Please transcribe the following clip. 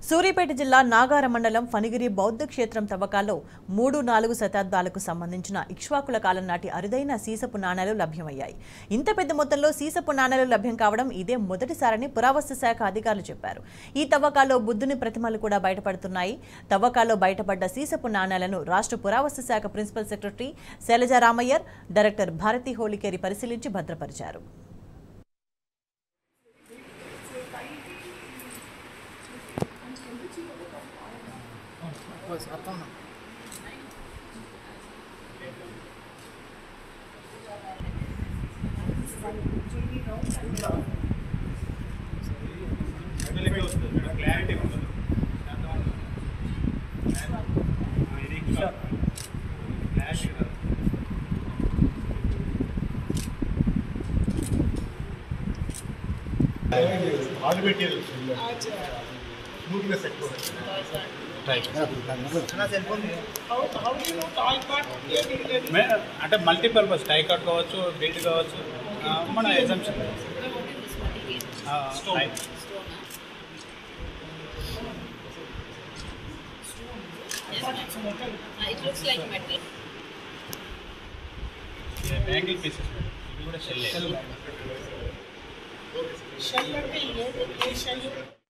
సూర్యాపేట జిల్లా నాగార మండలం ఫణిగిరి బౌద్ధ క్షేత్రం తవ్వకాల్లో మూడు నాలుగు శతాబ్దాలకు సంబంధించిన ఇక్ష్వాకుల కాలం నాటి అరుదైన సీసపు నాణేలు లభ్యమయ్యాయి ఇంత పెద్ద మొత్తంలో సీసపు నాణేలు లభ్యం కావడం ఇదే మొదటిసారని పురావస్తు శాఖ అధికారులు చెప్పారు ఈ తవ్వకాల్లో బుద్ధుని ప్రతిమలు కూడా బయటపడుతున్నాయి తవ్వకాల్లో బయటపడ్డ సీసపు నాణేలను రాష్ట్ర పురావస్తు శాఖ principal secretary Shailaja Ramaiyer director Bharathi Holikeri పరిశీలించి భద్రపరిచారు క్లారిటీ ఉండదు ఇది క్లారిటీ రాదు హార్డ్ మెటీరియల్ స్మూత్నెస్ ఎక్కువ మే- అంటే మల్టీపర్పస్ టైకాట్ కావచ్చు బిల్డ్ కావచ్చు ఆ, మన ఎగ్జామ్షన్ It looks like metal. Bangle pieces ఇవి కూడా షెల్ Shell అంటే ఏ- ఏ shell?